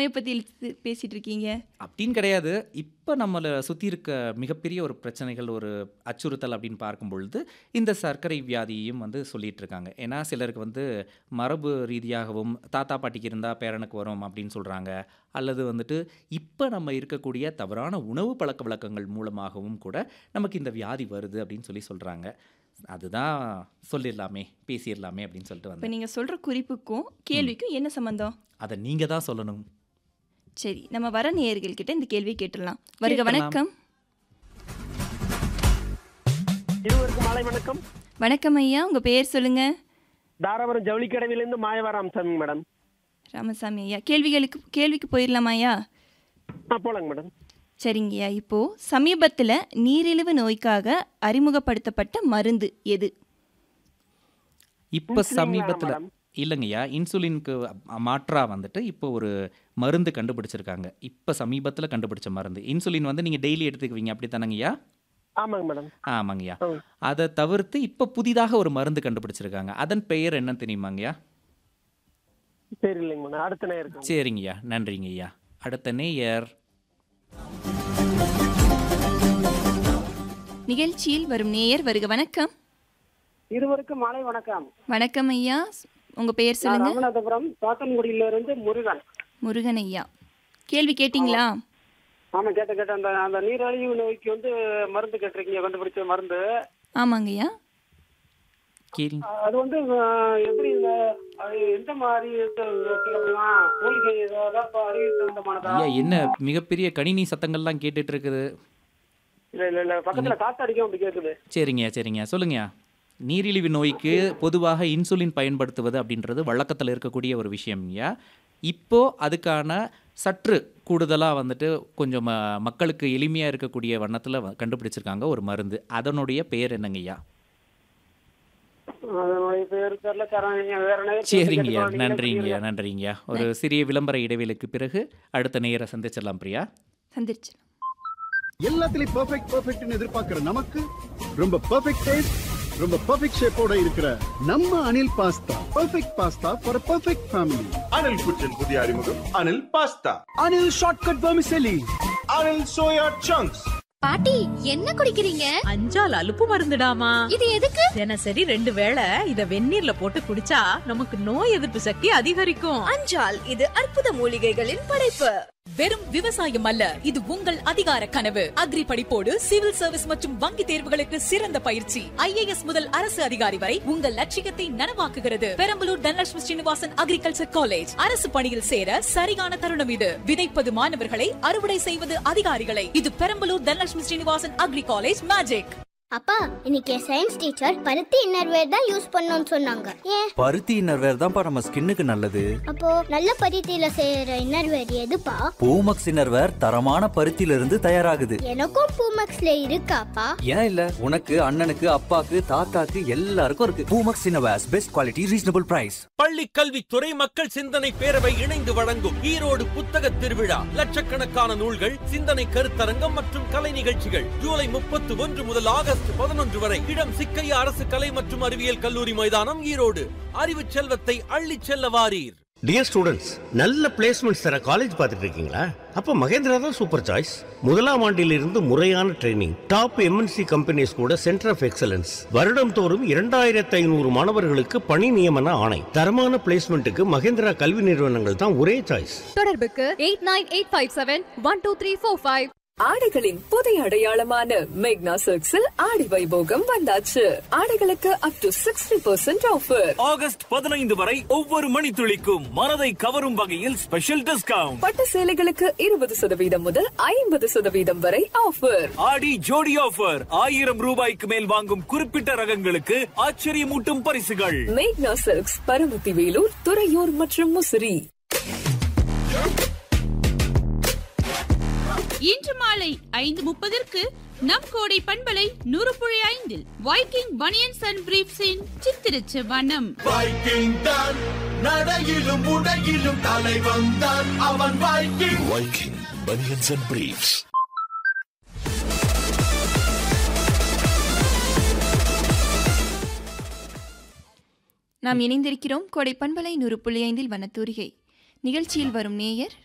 நோயை பத்தி இழுத்து பேசிட்டு இருக்கீங்க அப்படின்னு கிடையாது இப்போ நம்மளை சுற்றி இருக்க மிகப்பெரிய ஒரு பிரச்சனைகள் ஒரு அச்சுறுத்தல் அப்படின்னு பார்க்கும் பொழுது இந்த சர்க்கரை வியாதியையும் வந்து சொல்லிட்டு இருக்காங்க ஏன்னா சிலருக்கு வந்து மரபு ரீதியாகவும் தாத்தா பாட்டிக்கு இருந்தால் பேரனுக்கு வரும் அப்படின்னு சொல்கிறாங்க அல்லது வந்துட்டு இப்போ நம்ம இருக்கக்கூடிய தவறான உணவு பழக்க வழக்கங்கள் மூலமாகவும் கூட நமக்கு இந்த வியாதி வருது அப்படின்னு சொல்லி சொல்கிறாங்க அதுதான் சொல்லிடலாமே பேசிடலாமே அப்படின்னு சொல்லிட்டு இப்போ வந்தேன் நீங்க சொல்ற குறிப்புக்கும் கேள்விக்கும் என்ன சம்பந்தம் அதை நீங்கள் தான் சொல்லணும் சரி நம்ம வர நேயர்கள் கிட்ட இந்த கேள்வி கேட்டுடலாம் வருக கேட்கலாம். வணக்கம் இருவருக்கும் மாலை வணக்கம் வணக்கம் ஐயா உங்க பெயர் சொல்லுங்க தாராபுரம் ஜவுளி கடவிலிருந்து மாயவர அம்சாமி மேடம் ராமசாமி ஐயா கேள்விகளுக்கு கேள்விக்கு போயிடலாமா ஐயா ஆ போலாங்க மேடம் சரிங்கய்யா இப்போ சமீபத்தில் நீரிழிவு நோய்க்காக அறிமுகப்படுத்தப்பட்ட மருந்து எது இப்போ இன்சுலினா சமீபத்தில் மேடம்? இல்லைங்கய்யா இன்சுலினுக்கு மாற்றா வந்துட்டு இப்போ ஒரு மருந்து கண்டுபிடிச்சிருக்காங்க இப்போ சமீபத்தில் கண்டுபிடிச்ச மருந்து இன்சுலின் வந்து நீங்கள் டெய்லி எடுத்துக்குவீங்க அப்படி தானங்கய்யா ஆமாங்க மேடம் ஆமாங்கய்யா ஆ. அதை தவிர்த்து இப்போ புதிதாக ஒரு மருந்து கண்டுபிடிச்சிருக்காங்க அதன் பெயர் என்ன தெரியுமாங்கய்யா சரி இல்லைங்க மேடம் அடுத்த நேரம் சரிங்கய்யா நன்றிங்கய்யா அடுத்த நேயர் நிகழ்ச்சியில் வரும் நேயர் வருக வணக்கம் இருவருக்கும் மாலை வணக்கம் வணக்கம் ஐயா உங்க பெயர் நான் சொல்லுங்க ராமநாதபுரம் சாத்தன்குடியில இருந்து முருகன் முருகன் ஐயா கேள்வி கேட்டிங்களா ஆமா கேட்ட கேட்ட அந்த அந்த நீரிழிவு நோய்க்கு வந்து மருந்து கேட்டிருக்கீங்க கண்டுபிடிச்ச மருந்து ஆமாங்கய்யா கேள்வி அது வந்து அஹ், எப்படி இந்த அது எந்த மாதிரி சொல்லலாம் மூலிகை ஏதாவது அறிவியல் சம்பந்தமானதா ஐயா என்ன மிகப்பெரிய கணினி சத்தங்கள்லாம் கேட்டுட்டு இருக்குது இல்ல இல்ல இல்ல பக்கத்துல காத்து அடிக்கும் அப்படி கேக்குது சரிங்க சரிங்க சொல்லுங்கய்யா நீரிழிவு நோய்க்கு பொதுவாக இன்சுலின் பயன்படுத்துவது அப்படின்றது வழக்கத்தில் இருக்கக்கூடிய ஒரு விஷயம்யா இப்போ அதுக்கான சற்று கூடுதலாக வந்துட்டு கொஞ்சம் ம- மக்களுக்கு எளிமையாக இருக்கக்கூடிய வண்ணத்தில் கண்டுபிடிச்சிருக்காங்க ஒரு மருந்து அதனுடைய பெயர் என்னங்கய்யா அதனுடைய பேர் தெரியல தரேன் வேற நேரம் சரிங்கய்யா கேட்டுக்கோ, நீங்களே நன்றிங்கய்யா நன்றிங்கய்யா ஒரு சிறிய விளம்பர இடைவேளைக்கு பிறகு அடுத்த நேர சந்திச்சிடலாம் பிரியா சந்திரிச்சு எல்லாத்துலயும் பெர்ஃபெக்ட் பெர்ஃபெக்ட்னு எதிர்பார்க்கிற நமக்கு ரொம்ப பெர்ஃபெக்ட் டேஸ்ட் ரொம்ப பெர்ஃபெக்ட் ஷேப்போட இருக்கிற நம்ம Anil pasta perfect pasta for perfect family Anil kitchen புதிய அறிமுகம் Anil pasta Anil shortcut vermicelli Anil soya chunks பாட்டி என்ன குடிக்கிறீங்க அஞ்சால் அலுப்பு மருந்துடாமா இது எதுக்கு தினசரி ரெண்டு வேளை இத வெந்நீர்ல போட்டு குடிச்சா நமக்கு நோய் எதிர்ப்பு சக்தி அதிகரிக்கும் அஞ்சால் இது அற்புத மூலிகைகளின் படைப்பு வெறும் விவசாயம் அல்ல இது உங்கள் அதிகார கனவு அக்ரி படிப்போடு சிவில் சர்வீஸ் மற்றும் வங்கி தேர்வுகளுக்கு சிறந்த பயிற்சி ஐஏஎஸ் முதல் அரசு அதிகாரி வரை உங்கள் லட்சியத்தை நனவாக்குகிறது பெரம்பலூர் தனலட்சுமி ஸ்ரீனிவாசன் அக்ரிகல்ச்சர் காலேஜ் அரசு பணியில் சேர சரியான தருணம் இது விதைப்பது மாணவர்களை அறுவடை செய்வது அதிகாரிகளை இது Perambalur Dhanalakshmi Srinivasan agri college magic அப்பா இன்னைக்கு சயின்ஸ் டீச்சர் பருத்தி இன்னர்வேர் தான் யூஸ் பண்ணணும்னு சொன்னாங்க ஏன் பருத்தி இன்னர்வேர் தான்ப்பா நம்ம ஸ்கின்னுக்கு நல்லது அப்போ நல்ல பருத்தியில செய்யற இன்னர்வேர் எதுப்பா பூமக்ஸ் இன்னர்வேர் தரமான பருத்தியில இருந்து தயாராகுது எனக்கும் பூமக்ஸ்ல இருக்காப்பா ஏன் இல்ல உனக்கு அண்ணனுக்கு அப்பாக்கு தாத்தாக்கு எல்லாருக்கும் இருக்கு Poomex innerwears best quality reasonable price பள்ளி கல்வித்துறை மக்கள் சிந்தனை பேரவை இணைந்து வழங்கும் ஈரோடு புத்தக திருவிழா லட்சக்கணக்கான நூல்கள் சிந்தனை கருத்தரங்கம் மற்றும் கலை நிகழ்ச்சிகள் ஜூலை முப்பத்தி ஒன்று முதல் ஆகஸ்ட் பதினொன்று வரை இடம் சிக்கையா அரசு கலை மற்றும் அறிவியல் கல்லூரி மைதானம் ஈரோடு அறிவு செல்வத்தை அள்ளிச் செல்ல வாரீர் டியர் ஸ்டூடெண்ட்ஸ் நல்ல பிளேஸ்மெண்ட்ஸ் தர காலேஜ் பார்த்துட்டு இருக்கீங்களா அப்போ மகேந்திரா தான் சூப்பர் சாய்ஸ் முதலாம் ஆண்டிலிருந்து முறையான ட்ரைனிங் டாப் எம்என்சி கம்பெனிஸ் கூட சென்டர் ஆஃப் எக்ஸலன்ஸ் வருடம் தோறும் இரண்டாயிரத்து ஐநூறு மாணவர்களுக்கு பணி நியமன ஆணை தரமான பிளேஸ்மெண்ட்டுக்கு மகேந்திரா கல்வி நிறுவனங்கள் தான் ஒரே சாய்ஸ் தொடர்புக்கு eight nine eight five seven one two three four five ஆடைகளின் புதிய அடையாளமான மேக்னா சில்க்ஸில் ஆடி வைபோகம் வந்தாச்சு ஆடைகளுக்கு up to sixty percent offer August பதினைந்து வரை ஒவ்வொரு மணித்துளிக்கும் மனதை கவரும் வகையில் ஸ்பெஷல் டிஸ்கவுண்ட் பட்டு சேலைகளுக்கு இருபது சதவீதம் முதல் ஐம்பது சதவீதம் வரை ஆஃபர் ஆடி ஜோடி ஆஃபர் ஆயிரம் ரூபாய்க்கு மேல் வாங்கும் குறிப்பிட்ட ரகங்களுக்கு ஆச்சரியமூட்டும் பரிசுகள் மேக்னா சில்க்ஸ் பரமத்தி வேலூர் துறையூர் மற்றும் முசிறி இன்று மாலை ஐந்து முப்பதற்கு நம் கோடை பண்பலை நூறு புள்ளி ஐந்தில் வைக்கிங் பனியன்ஸ் அண்ட் பிரீப்ஸின் சித்திரச்சு வனம் வைக்கிங் தான் நடையிலும் உடையிலும் தலை வந்தான் அவன் Viking Viking banians and briefs நாம் இணைந்திருக்கிறோம் கோடை பண்பலை நூறு புள்ளி ஐந்தில் வனத்தூரிகை நிகழ்ச்சியில் வரும் நேயர்